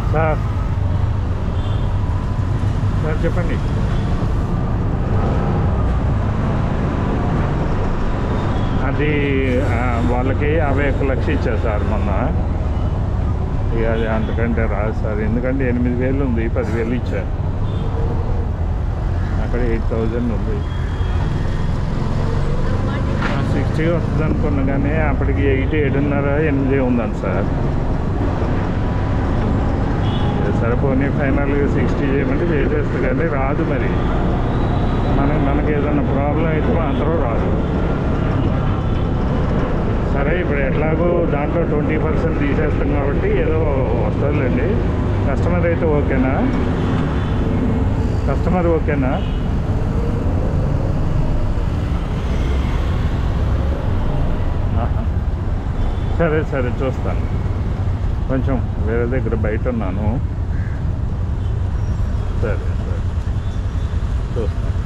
Sir sir చెప్పండి అది ఆ, వాళ్ళకి యాభై ఒక్క లక్ష ఇచ్చారు సార్ మొన్న ఇక అది అంతకంటే రాదు సార్ ఎందుకంటే ఎనిమిది వేలు ఉంది పదివేలు ఇచ్చారు అక్కడ ఎయిట్ థౌజండ్ ఉంది సిక్స్టీ వస్తుంది అనుకున్నా కానీ అప్పటికి ఎయిట్ ఏడున్నర ఎనిమిది ఉందండి సార్ సరే పోనీ ఫైనల్గా సిక్స్టీ చేయమంటే చేసేస్తుంది కానీ రాదు మరి మనకి మనకి ఏదైనా ప్రాబ్లం అయితే మాత్రం రాదు సరే ఇప్పుడు ఎట్లాగో దాంట్లో ట్వంటీ పర్సెంట్ తీసేస్తాం కాబట్టి ఏదో వస్తుందిలేండి కస్టమర్ అయితే ఓకేనా కస్టమర్ ఓకేనా ఆహా. సరే సరే చూస్తాను కొంచెం వేరే దగ్గర బయట ఉన్నాను సరే సరే చూస్తాను